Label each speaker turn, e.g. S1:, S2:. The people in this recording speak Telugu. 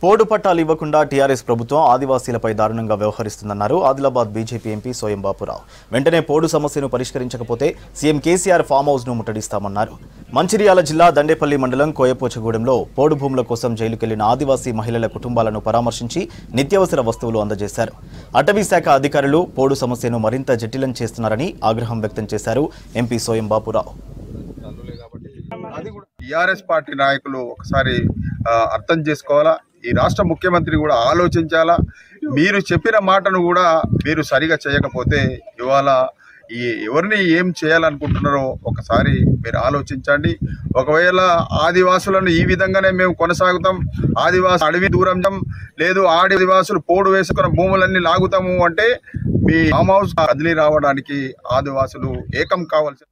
S1: పోడు పట్టాలు ఇవ్వకుండా టీఆర్ఎస్ ప్రభుత్వం ఆదివాసీలపై దారుణంగా వ్యవహరిస్తుందన్నారు ఆదిలాబాద్ బీజేపీ ఎంపీ సోయం బాపురావు వెంటనే పోడు సమస్యను పరిష్కరించకపోతే సీఎం కేసీఆర్ ఫామ్ హౌస్ ను ముట్టడిస్తామన్నారు మంచిర్యాల జిల్లా దండేపల్లి మండలం కోయపోచగూడెంలో పోడు భూముల కోసం జైలుకెళ్లిన ఆదివాసీ మహిళల కుటుంబాలను పరామర్శించి నిత్యావసర వస్తువులు అందజేశారు అటవీ శాఖ అధికారులు పోడు సమస్యను మరింత జటిలం చేస్తున్నారని ఆగ్రహం వ్యక్తం చేశారు MP Soyam Bapurao
S2: TRS party నాయకులు ఒకసారి ఆ, అర్థం చేసుకోవాలా ఈ రాష్ట్ర ముఖ్యమంత్రి కూడా ఆలోచించాలా మీరు చెప్పిన మాటను కూడా మీరు సరిగా చేయకపోతే ఇవాళ ఈ ఎవరిని ఏం చేయాలనుకుంటున్నారో ఒకసారి మీరు ఆలోచించండి ఒకవేళ ఆదివాసులను ఈ విధంగానే మేము కొనసాగుతాం ఆదివాసు అడవి దూరం లేదు ఆదివాసులు పోడు వేసుకున్న భూములన్నీ లాగుతాము అంటే మీ ఫామ్ హౌస్ కదిలి రావడానికి ఆదివాసులు ఏకం కావాల్సి